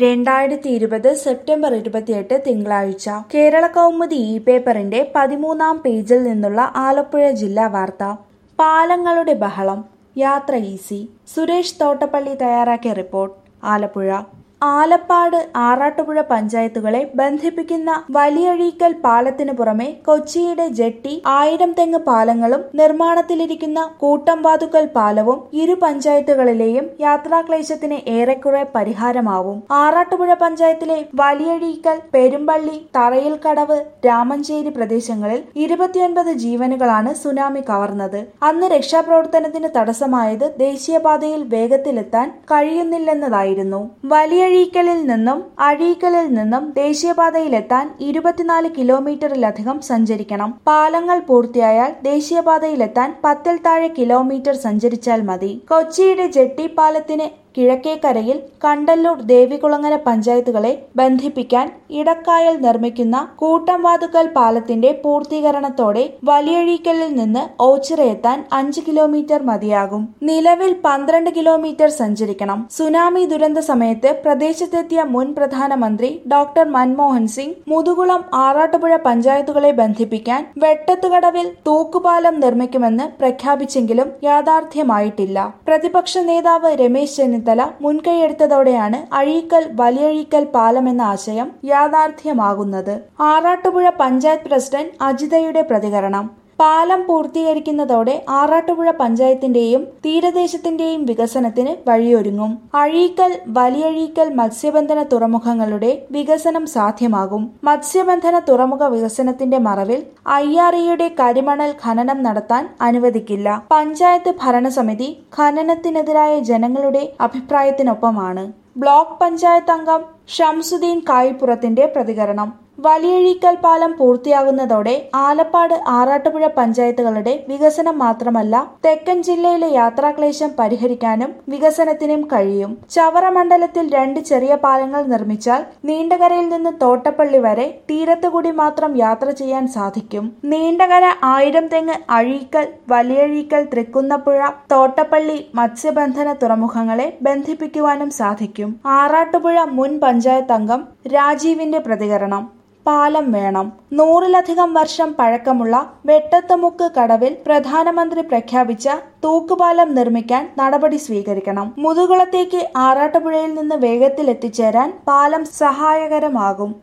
രണ്ടായിരത്തി ഇരുപത് സെപ്റ്റംബർ ഇരുപത്തിയെട്ട് തിങ്കളാഴ്ച കേരള കൗമുദി ഇ പേപ്പറിന്റെ പതിമൂന്നാം പേജിൽ നിന്നുള്ള ആലപ്പുഴ ജില്ലാ വാർത്ത പാലങ്ങളുടെ ബഹളം യാത്ര ഈസി സുരേഷ് തോട്ടപ്പള്ളി തയ്യാറാക്കിയ റിപ്പോർട്ട് ആലപ്പുഴ ആലപ്പാട് ആറാട്ടുപുഴ പഞ്ചായത്തുകളെ ബന്ധിപ്പിക്കുന്ന വലിയഴീക്കൽ പാലത്തിനു പുറമെ കൊച്ചിയുടെ ജെട്ടി ആയിരം തെങ്ങ് പാലങ്ങളും നിർമ്മാണത്തിലിരിക്കുന്ന കൂട്ടംവാതുക്കൽ പാലവും ഇരു പഞ്ചായത്തുകളിലെയും യാത്രാക്ലേശത്തിന് ഏറെക്കുറെ പരിഹാരമാവും ആറാട്ടുപുഴ പഞ്ചായത്തിലെ വലിയഴീക്കൽ പെരുമ്പള്ളി തറയിൽക്കടവ് രാമഞ്ചേരി പ്രദേശങ്ങളിൽ ഇരുപത്തിയൊൻപത് ജീവനുകളാണ് സുനാമി കവർന്നത് അന്ന് രക്ഷാപ്രവർത്തനത്തിന് തടസ്സമായത് ദേശീയപാതയിൽ വേഗത്തിലെത്താൻ കഴിയുന്നില്ലെന്നതായിരുന്നു വലിയ അഴീക്കലിൽ നിന്നും അഴീക്കലിൽ നിന്നും ദേശീയപാതയിലെത്താൻ ഇരുപത്തിനാല് കിലോമീറ്ററിലധികം സഞ്ചരിക്കണം പാലങ്ങൾ പൂർത്തിയായാൽ ദേശീയപാതയിലെത്താൻ പത്തിൽ താഴെ കിലോമീറ്റർ സഞ്ചരിച്ചാൽ മതി കൊച്ചിയുടെ ജെട്ടി പാലത്തിന് കിഴക്കേക്കരയിൽ കണ്ടല്ലൂർ ദേവികുളങ്ങര പഞ്ചായത്തുകളെ ബന്ധിപ്പിക്കാൻ ഇടക്കായൽ നിർമ്മിക്കുന്ന കൂട്ടംവാതുക്കൽ പാലത്തിന്റെ പൂർത്തീകരണത്തോടെ വലിയഴീക്കലിൽ നിന്ന് ഓച്ചിറയെത്താൻ അഞ്ച് കിലോമീറ്റർ മതിയാകും നിലവിൽ പന്ത്രണ്ട് കിലോമീറ്റർ സഞ്ചരിക്കണം സുനാമി ദുരന്ത സമയത്ത് പ്രദേശത്തെത്തിയ മുൻ പ്രധാനമന്ത്രി ഡോക്ടർ മൻമോഹൻ സിംഗ് മുതുകുളം ആറാട്ടുപുഴ പഞ്ചായത്തുകളെ ബന്ധിപ്പിക്കാൻ വെട്ടത്തുകടവിൽ തൂക്കുപാലം നിർമ്മിക്കുമെന്ന് പ്രഖ്യാപിച്ചെങ്കിലും യാഥാർത്ഥ്യമായിട്ടില്ല പ്രതിപക്ഷ നേതാവ് രമേശ് ചെന്നിത്തല മുൻകൈയെടുത്തതോടെയാണ് അഴീക്കൽ വലിയഴീക്കൽ പാലം എന്ന ആശയം യാഥാർത്ഥ്യമാകുന്നത് ആറാട്ടുപുഴ പഞ്ചായത്ത് പ്രസിഡന്റ് അജിതയുടെ പ്രതികരണം പാലം പൂർത്തീകരിക്കുന്നതോടെ ആറാട്ടുപുഴ പഞ്ചായത്തിന്റെയും തീരദേശത്തിന്റെയും വികസനത്തിന് വഴിയൊരുങ്ങും അഴീക്കൽ വലിയഴീക്കൽ മത്സ്യബന്ധന തുറമുഖങ്ങളുടെ വികസനം സാധ്യമാകും മത്സ്യബന്ധന തുറമുഖ വികസനത്തിന്റെ മറവിൽ ഐ ആർ ഇയുടെ കരിമണൽ ഖനനം നടത്താൻ അനുവദിക്കില്ല പഞ്ചായത്ത് ഭരണസമിതി ഖനനത്തിനെതിരായ ജനങ്ങളുടെ അഭിപ്രായത്തിനൊപ്പമാണ് ബ്ലോക്ക് പഞ്ചായത്ത് അംഗം ഷംസുദ്ദീൻ കായിപ്പുറത്തിന്റെ പ്രതികരണം വലിയഴീക്കൽ പാലം പൂർത്തിയാകുന്നതോടെ ആലപ്പാട് ആറാട്ടുപുഴ പഞ്ചായത്തുകളുടെ വികസനം മാത്രമല്ല തെക്കൻ ജില്ലയിലെ യാത്രാക്ലേശം പരിഹരിക്കാനും വികസനത്തിനും കഴിയും ചവറ മണ്ഡലത്തിൽ രണ്ട് ചെറിയ പാലങ്ങൾ നിർമ്മിച്ചാൽ നീണ്ടകരയിൽ നിന്ന് തോട്ടപ്പള്ളി വരെ തീരത്തുകൂടി മാത്രം യാത്ര ചെയ്യാൻ സാധിക്കും നീണ്ടകര ആയിരം തെങ്ങ് അഴീക്കൽ വലിയഴീക്കൽ തൃക്കുന്നപ്പുഴ തോട്ടപ്പള്ളി മത്സ്യബന്ധന തുറമുഖങ്ങളെ ബന്ധിപ്പിക്കുവാനും സാധിക്കും ആറാട്ടുപുഴ മുൻ പഞ്ചായത്ത് അംഗം രാജീവിന്റെ പ്രതികരണം പാലം വേണം നൂറിലധികം വർഷം പഴക്കമുള്ള വെട്ടത്തുമുക്ക് കടവിൽ പ്രധാനമന്ത്രി പ്രഖ്യാപിച്ച തൂക്കുപാലം നിർമ്മിക്കാൻ നടപടി സ്വീകരിക്കണം മുതുകുളത്തേക്ക് ആറാട്ടുപുഴയിൽ നിന്ന് വേഗത്തിൽ എത്തിച്ചേരാൻ പാലം സഹായകരമാകും